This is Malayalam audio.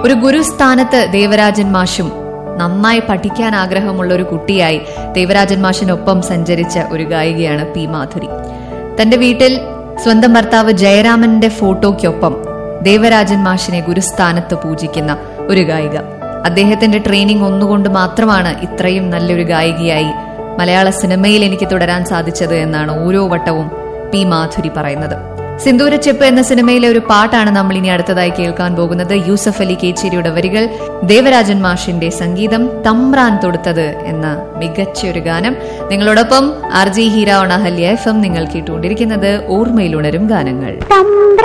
ഒരു ഗുരുസ്ഥാനത്ത് ദേവരാജൻ മാഷും നന്നായി പഠിക്കാൻ ആഗ്രഹമുള്ള ഒരു കുട്ടിയായി ദേവരാജൻ മാഷിനൊപ്പം സഞ്ചരിച്ച ഒരു ഗായികയാണ് പി മാധുരി തന്റെ വീട്ടിൽ സ്വന്തം ഭർത്താവ് ജയരാമന്റെ ഫോട്ടോയ്ക്കൊപ്പം ദേവരാജൻ മാഷിനെ ഗുരുസ്ഥാനത്ത് പൂജിക്കുന്ന ഒരു ഗായിക അദ്ദേഹത്തിന്റെ ട്രെയിനിങ് ഒന്നുകൊണ്ട് മാത്രമാണ് ഇത്രയും നല്ലൊരു ഗായികയായി മലയാള സിനിമയിൽ എനിക്ക് തുടരാൻ സാധിച്ചത് എന്നാണ് ഓരോ വട്ടവും പി മാധുരി പറയുന്നത് സിന്ദൂരച്ചെപ്പ് എന്ന സിനിമയിലെ ഒരു പാട്ടാണ് നമ്മൾ ഇനി അടുത്തതായി കേൾക്കാൻ പോകുന്നത് യൂസഫ് അലി കേച്ചേരിയുടെ വരികൾ ദേവരാജൻ മാഷിന്റെ സംഗീതം തമ്പ്രാൻ തൊടുത്തത് എന്ന മികച്ച ഒരു ഗാനം നിങ്ങളോടൊപ്പം ആർ ജി ഹീര ഒണഹല്യ എഫ് എം നിങ്ങൾ കേട്ടുകൊണ്ടിരിക്കുന്നത് ഓർമ്മയിലുണരും ഗാനങ്ങൾ തമ്പ്ര